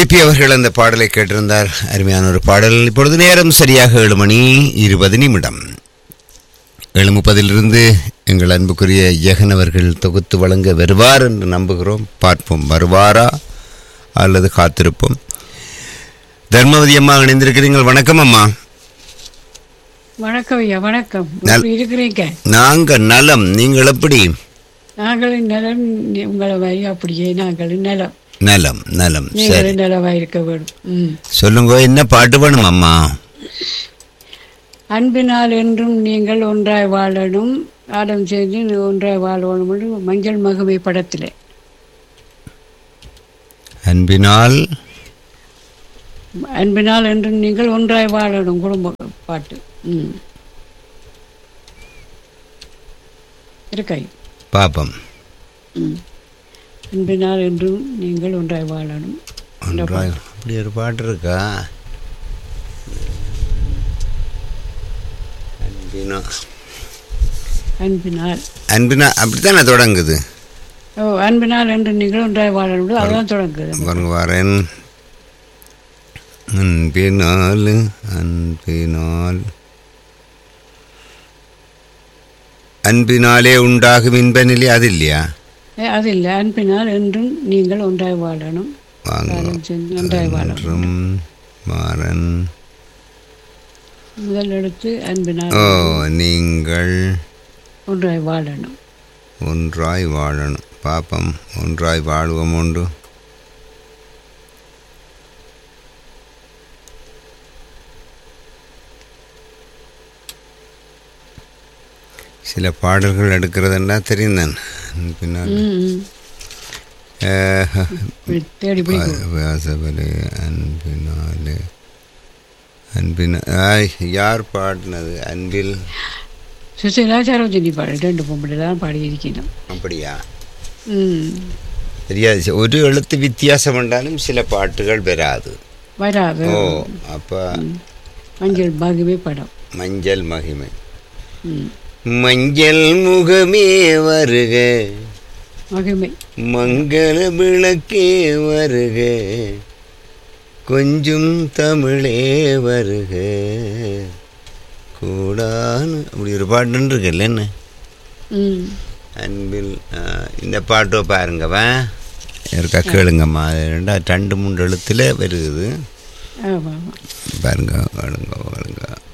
VP அவர்கள் அந்த பாடலை கேட்டிருந்தார் அருமையான ஒரு பாடல் இப்பொழுது நேரம் சரியாக ஏழு மணி இருபது நிமிடம் ஏழு முப்பதிலிருந்து எங்கள் அன்புக்குரிய ஜெகன் அவர்கள் தொகுத்து வழங்க வருவார் என்று நம்புகிறோம் பார்ப்போம் வருவாரா அல்லது காத்திருப்போம் தர்மவதி அம்மா இணைந்திருக்கிறீர்கள் வணக்கம் அம்மா வணக்கம் ஐயா வணக்கம் நல்- எப்படி இருக்கிறீங்க நாங்க நலம் நீங்கள் எப்படி நாங்களும் நலம் நீ- உங்களை மாதிரி அப்படியே நாங்களும் நலம் நலம் நலம் சரி நீங்களும் நலமா இருக்க வேண்டும் ம் சொல்லுங்க என்ன பாட்டு வேணும் அம்மா அன்பினால் என்றும் நீங்கள் ஒன்றாய் வாழணும் ஆடம் சேர்ந்து ஒன்றாய் வாழணும் என்று மஞ்சள் மகுமை படத்தில் அன்பினால் அன்பினால் என்றும் நீங்கள் ஒன்றாய் வாழணும் குடும்ப பாட்டு ம் இருக்காய் பாப்பம் ம் அன்பினால் என்றும் நீங்கள் ஒன்றாய் வாழணும் ஒன்றாய் அப்படி ஒரு பாட்டு இருக்கா அன்பினா அன்பினால் அன்பினா அப்படித்தானே தொடங்குது ஓ அன்பினால் என்று நீங்கள் ஒன்றாய் வாழணும் அதுதான் தொடங்குது பாருங்க வரேன் அன்பினால் அன்பினால் அன்பினாலே உண்டாகும் இன்ப நிலை அது இல்லையா ஏ, அது இல்லை அன்பினால் என்றும் நீங்கள் ஒன்றாய் வாழணும் வாங்க காலம் சென்று ஒன்றாய் வாழணும் என்றும் மாறன் முதல் எழுத்து அன்பினால் ஓ நீங்கள் ஒன்றாய் வாழணும் ஒன்றாய் வாழணும் பாப்பம் ஒன்றாய் வாழ்வோம் உண்டு சில பாடல்கள் எடுக்கிறதுன்னா தெரியும் தான் பின்னால் ம், ம். இப்படி தேடி பிடிக்கும் வாசபலி அன்பினாலே அன்பின ஆய், யார் பாடினது அன்பில் சுசீலா சரோஜினி பாடு ரெண்டு பொம்பளை தான் பாடியிருக்கணும் அப்படியா ம் தெரியாது ஒரு எழுத்து வித்தியாசம் என்றாலும் சில பாட்டுகள் வராது வராது ஓ அப்போ மஞ்சள் பாகுமே படம் மஞ்சள் மகிமை ம் மஞ்சள் முகமே வருக மகிமை மங்கள விளக்கே வருக கொஞ்சம் தமிழே வருக கூடான்னு அப்படி ஒரு பாட்டு இருக்குல்ல என்ன ம் அன்பில் ஆ, இந்த பாட்டோ பாருங்கவா இருக்கா கேளுங்கம்மா அது ரெண்டா ரெண்டு மூன்று எழுத்துல வருது ஆமாம் ஆமாம் பாருங்க கேளுங்க கேளுங்க